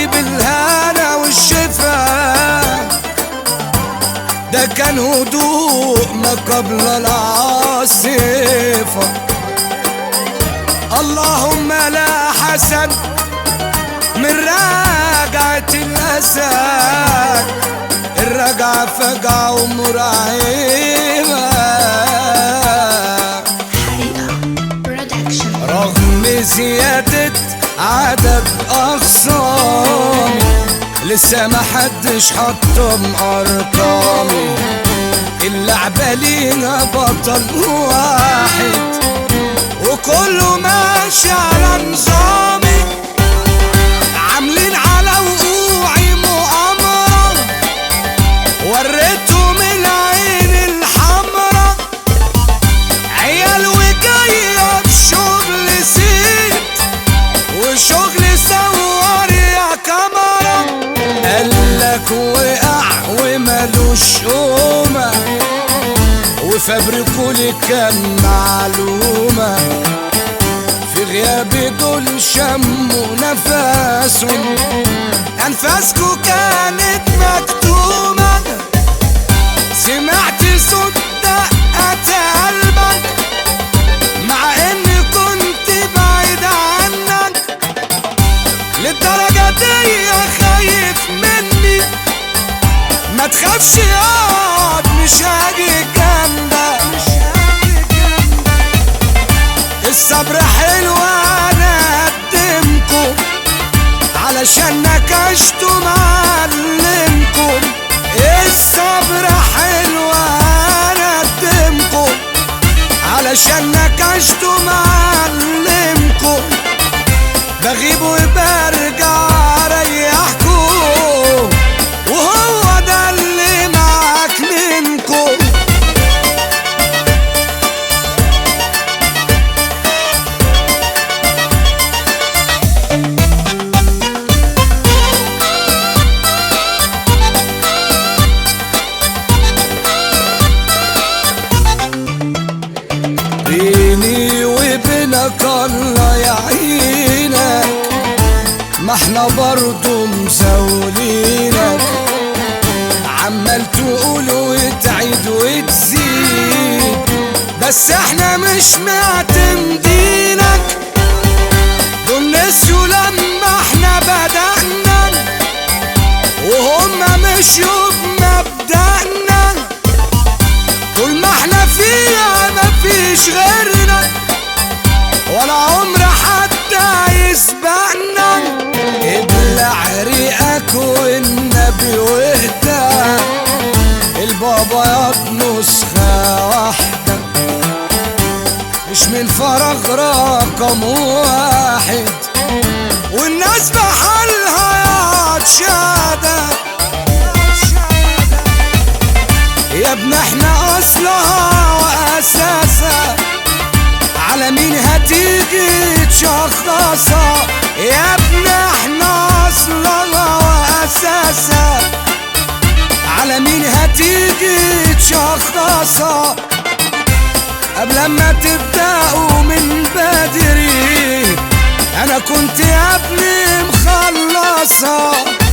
دلوقتي بالهنا والشفا ده كان هدوء ما قبل العاصفة اللهم لا حسن من راجعة الأسد الرجعة فجعة ومرعبة حقيقة برودكشن رغم زيادة عدد أخصامي لسه ما حدش حطم أرقامي اللعبة لينا بطل واحد وكله ماشي على نظامي عاملين على وقوعي مؤامرة وريتهم العين الحمرا عيال وجاية بشغل زيت وشغل صور يا كاميرا قالك وقع ومالوش قومة وفبركوا لي كام معلومة في غيابي دول شموا نفسهم أنفاسكوا كانت مكتومة سمعت صوت دقة قلبك مع اني كنت بعيد عنك للدرجة دي خايف مني ما تخافش اقعد مش هاجي جنبك الصبر حلو انا اقدمكم علشان نكشتوا معلمكم الصبر حلو انا اقدمكم علشان نكشتوا معلمكم بغيب وبرجع اريحكم وهو ده اللي معاك منكم بيني وبينك الله يعينك ما احنا برضو مزولينك عمال تقول وتعيد وتزيد بس احنا مش معتمدينك دول نسيوا لما احنا بدأنا وهم مشيوا بمبدأنا طول ما احنا فيها مفيش غيرنا ولا عمر حتى يسبقنا ابلع ريقك والنبي واهدى البابا ياض نسخة واحدة مش من فراغ رقم واحد والناس بحالها يا شهادة يا ابن احنا اصلها واساسها على مين هتيجي تشخصها يا ابن احنا اصلها واساسها على مين هتيجي تشخصها قبل ما تبدأوا من بدري انا كنت يا ابني مخلصها